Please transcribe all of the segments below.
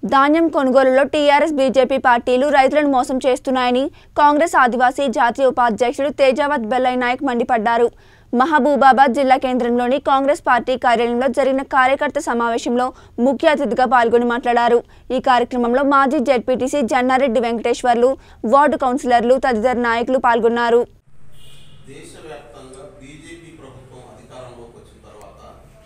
ధాన్యం కొనుగోలులో TRS BJP పార్టీలు రైతులను మోసం చేస్తున్నాయని కాంగ్రెస్ ఆదివాసీ జాతీయ ఉపాధ్యక్షుడు తేజావత్ బెల్లయ్య నాయక్ మండిపడ్డారు మహబూబాబాద్ జిల్లా కేంద్రంలోని కాంగ్రెస్ పార్టీ కార్యాలయంలో జరిగిన కార్యకర్త సమావేశంలో ముఖ్య అతిథిగా పాల్గొని మాట్లాడారు ఈ కార్యక్రమంలో మాజీ జెడ్పీటీసీ జన్నారెడ్డి వెంకటేశ్వర్లు వార్డు కౌన్సిలర్లు తదితర నాయకులు పాల్గొన్నారు దేశవ్యాప్తంగా బీజేపీ ప్రభుత్వం అధికారంలోకి వచ్చిన తర్వాత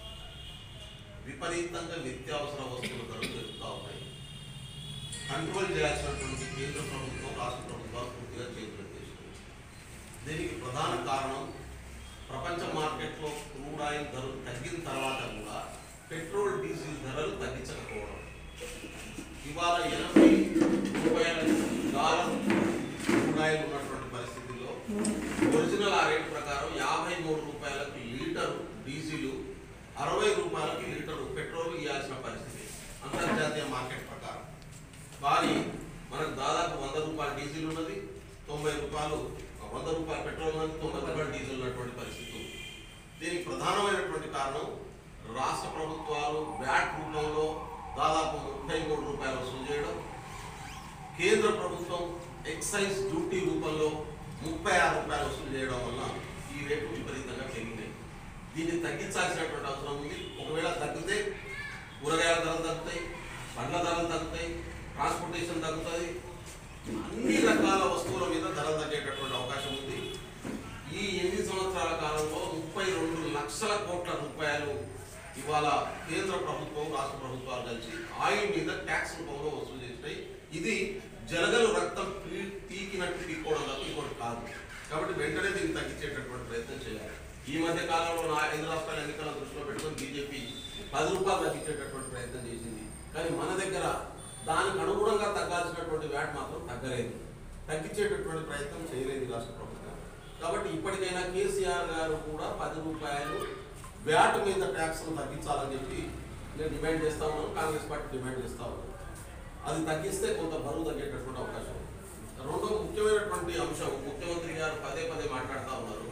విపరీతంగా నిత్యావసర వస్తువుల ధరలు పెరుగుతూ ఉన్నాయి కంట్రోల్ చేయాల్సినటువంటి కేంద్ర ప్రభుత్వం రాష్ట్ర ప్రభుత్వాలు పూర్తిగా చేతులు చేసుకుంది దీనికి ప్రధాన కారణం ప్రపంచ మార్కెట్లో క్రూడ్ ఆయిల్ ధరలు తగ్గిన తర్వాత కూడా పెట్రోల్ డీజిల్ ధరలు తగ్గించకపోవడం ఇవాళ ఎనభై రూపాయల డాలర్ క్రూడ్ ఆయిల్ ఉన్నటువంటి పరిస్థితిలో ఒరిజినల్ ఆ రేట్ ప్రకారం యాభై మూడు రూపాయలకు లీటరు డీజిల్ అరవై రూపాయలకి లీటరు పెట్రోల్ ఇవ్వాల్సిన పరిస్థితి అంతర్జాతీయ మార్కెట్ ప్రకారం కానీ మనకు దాదాపు వంద రూపాయల డీజిల్ ఉన్నది తొంభై రూపాయలు వంద రూపాయల పెట్రోల్ ఉన్నది తొంభై రూపాయల డీజిల్ ఉన్నటువంటి పరిస్థితి ఉంది. దీనికి ప్రధానమైనటువంటి కారణం రాష్ట్ర ప్రభుత్వాలు వ్యాట్ రూపంలో దాదాపు ముప్పై మూడు రూపాయలు వసూలు చేయడం కేంద్ర ప్రభుత్వం ఎక్సైజ్ డ్యూటీ రూపంలో ముప్పై ఆరు రూపాయలు వసూలు చేయడం వల్ల ఈ రేటు విపరీతంగా పెరిగినాయి దీన్ని తగ్గించాల్సినటువంటి అవసరం ఉంది ఒకవేళ తగ్గితే కూరగాయల ధరలు తగ్గుతాయి పండ్ల ధరలు తగ్గుతాయి ట్రాన్స్పోర్టేషన్ తగ్గుతుంది అన్ని రకాల వస్తువుల మీద ధరలు తగ్గేటటువంటి అవకాశం ఉంది ఈ ఎనిమిది సంవత్సరాల కాలంలో ముప్పై రెండు లక్షల కోట్ల రూపాయలు ఇవాళ కేంద్ర ప్రభుత్వం రాష్ట్ర ప్రభుత్వాలు కలిసి ఆయిల్ మీద ట్యాక్స్ రూపంలో వసూలు చేసినాయి ఇది జలగలు రక్తం పీ- పీకినట్టు పీక్కోవడం తప్ప ఇంకోటి కాదు కాబట్టి వెంటనే దీన్ని తగ్గించేటటువంటి ప్రయత్నం చేయాలి ఈ మధ్య కాలంలో నా ఐదు రాష్ట్రాల ఎన్నికల దృష్టిలో పెట్టుకొని బీజేపీ పది రూపాయలు తగ్గించేటటువంటి ప్రయత్నం చేసింది కానీ మన దగ్గర దానికి అనుగుణంగా తగ్గాల్సినటువంటి వ్యాట్ మాత్రం తగ్గలేదు తగ్గించేటటువంటి ప్రయత్నం చేయలేదు ఈ రాష్ట్ర ప్రభుత్వం కాబట్టి ఇప్పటికైనా కేసీఆర్ గారు కూడా పది రూపాయలు వ్యాట్ మీద ట్యాక్స్ తగ్గించాలని చెప్పి నేను డిమాండ్ చేస్తా ఉన్నాను కాంగ్రెస్ పార్టీ డిమాండ్ చేస్తా ఉన్నాను అది తగ్గిస్తే కొంత బరువు తగ్గేటటువంటి అవకాశం ఉంది రెండో ముఖ్యమైనటువంటి అంశం ముఖ్యమంత్రి గారు పదే పదే మాట్లాడుతూ ఉన్నారు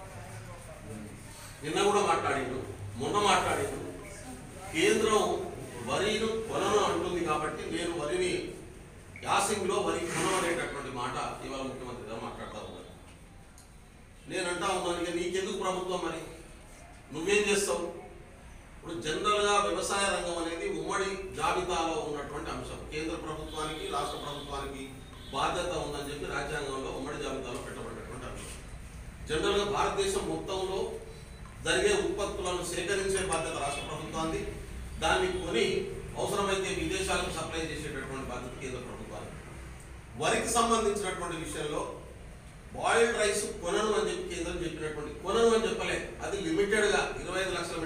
నిన్న కూడా మాట్లాడిండు మొన్న మాట్లాడిండు కేంద్రం వరిను కొనను అంటుంది కాబట్టి నేను వరిని యాసింగ్లో వరి కొనం అనేటటువంటి మాట ఇవాళ ముఖ్యమంత్రి గారు మాట్లాడుతూ ఉన్నారు నేను అంటా ఉన్నాను ఇక నీకెందుకు ప్రభుత్వం మరి నువ్వేం చేస్తావు ఇప్పుడు జనరల్గా వ్యవసాయ రంగం అనేది ఉమ్మడి జాబితాలో ఉన్నటువంటి అంశం కేంద్ర ప్రభుత్వానికి రాష్ట్ర ప్రభుత్వానికి బాధ్యత ఉందని చెప్పి రాజ్యాంగంలో ఉమ్మడి జాబితాలో పెట్టబడినటువంటి అంశం జనరల్గా భారతదేశం మొత్తంలో జరిగే ఉత్పత్తులను సేకరించే బాధ్యత రాష్ట్ర ప్రభుత్వానికి దాన్ని కొని అవసరమైతే విదేశాలకు సప్లై చేసేటటువంటి బాధ్యత కేంద్ర ప్రభుత్వానికి వరికి సంబంధించినటువంటి విషయంలో బాయిల్డ్ రైస్ కొనను అని చెప్పి కేంద్రం చెప్పినటువంటి కొనను అని చెప్పలే అది లిమిటెడ్ గా